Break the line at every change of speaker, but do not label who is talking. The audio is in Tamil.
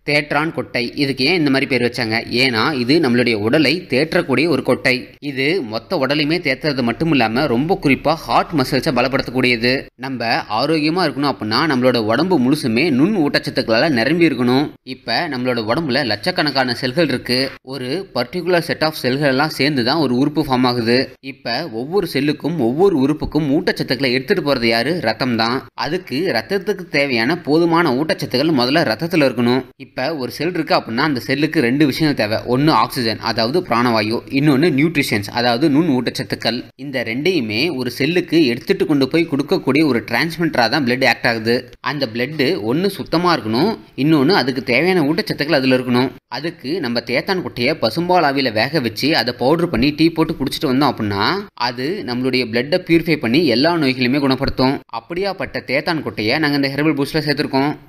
தேற்றான் கொட்டை இதுக்கு ஏன் இந்த மாதிரி பேர் வச்சாங்க ஏன்னா இது நம்மளுடைய உடலை தேற்றக்கூடிய ஒரு கொட்டை இது மொத்த உடலையுமே தேத்துறது மட்டும் இல்லாம ரொம்ப குறிப்பா ஹார்ட் மசில்ஸை பலப்படுத்தக்கூடியது நம்ம ஆரோக்கியமா இருக்கணும் அப்படின்னா நம்மளோட உடம்பு முழுசுமே நுண் ஊட்டச்சத்துக்களால நிரம்பி இருக்கணும் இப்ப நம்மளோட உடம்புல லட்சக்கணக்கான செல்கள் இருக்கு ஒரு பர்டிகுலர் செட் ஆஃப் செல்கள் எல்லாம் சேர்ந்து தான் ஒரு உறுப்பு ஃபார்ம் ஆகுது இப்ப ஒவ்வொரு செல்லுக்கும் ஒவ்வொரு உறுப்புக்கும் ஊட்டச்சத்துக்களை எடுத்துட்டு போறது யாரு ரத்தம் தான் அதுக்கு ரத்தத்துக்கு தேவையான போதுமான ஊட்டச்சத்துக்கள் முதல்ல ரத்தத்துல இருக்கணும் இப்ப ஒரு செல் இருக்கு அப்படின்னா அந்த செல்லுக்கு ரெண்டு விஷயங்கள் தேவை ஒன்னு ஆக்சிஜன் அதாவது பிராணவாயு இன்னொன்னு நியூட்ரிஷன்ஸ் அதாவது நுண் ஊட்டச்சத்துக்கள் இந்த ரெண்டையுமே ஒரு செல்லுக்கு எடுத்துட்டு கொண்டு போய் கொடுக்கக்கூடிய ஒரு டிரான்ஸ்மிட்டரா தான் பிளட் ஆக்ட் ஆகுது அந்த பிளட் ஒன்னு சுத்தமா இருக்கணும் இன்னொன்னு அதுக்கு தேவையான ஊட்டச்சத்துக்கள் அதுல இருக்கணும் அதுக்கு நம்ம தேத்தான் குட்டையை பசும்பால் ஆவியில வேக வச்சு அதை பவுடர் பண்ணி டீ போட்டு குடிச்சிட்டு வந்தோம் அப்படின்னா அது நம்மளுடைய பிளட்டை பியூரிஃபை பண்ணி எல்லா நோய்களையுமே குணப்படுத்தும் அப்படியாப்பட்ட தேத்தான் குட்டையை நாங்கள் இந்த ஹெர்பல் பூஸ்ட்ல சேர்த்துருக்கோம்